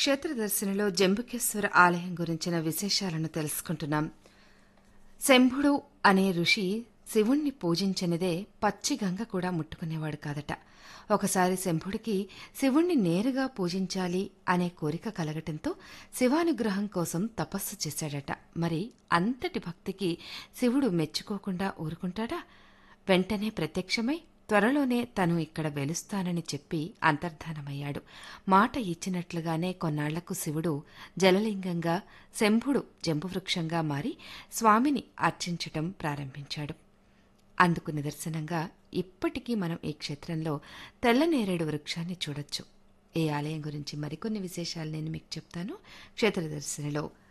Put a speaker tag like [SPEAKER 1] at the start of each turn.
[SPEAKER 1] క్షేత్రదర్శినిలో జంబుకేశ్వర ఆలయం గురించిన విశేషాలను తెలుసుకుంటున్నాం శంభుడు అనే ఋషి శివుణ్ణి పూజించనిదే పచ్చి గంగ కూడా ముట్టుకునేవాడు కాదట ఒకసారి శంభుడికి శివుణ్ణి నేరుగా పూజించాలి అనే కోరిక కలగటంతో శివానుగ్రహం కోసం తపస్సు చేశాడట మరి అంతటి భక్తికి శివుడు మెచ్చుకోకుండా ఊరుకుంటాడా వెంటనే ప్రత్యక్షమై త్వరలోనే తను ఇక్కడ వెలుస్తానని చెప్పి అంతర్ధానమయ్యాడు మాట ఇచ్చినట్లుగానే కొన్నాళ్లకు శివుడు జలలింగంగా శంభుడు జంబువృక్షంగా మారి స్వామిని అర్చించటం ప్రారంభించాడు అందుకు నిదర్శనంగా ఇప్పటికీ మనం ఈ క్షేత్రంలో తెల్లనేరేడు వృక్షాన్ని చూడొచ్చు ఈ ఆలయం గురించి మరికొన్ని విశేషాలు నేను మీకు చెప్తాను క్షేత్రదర్శనలో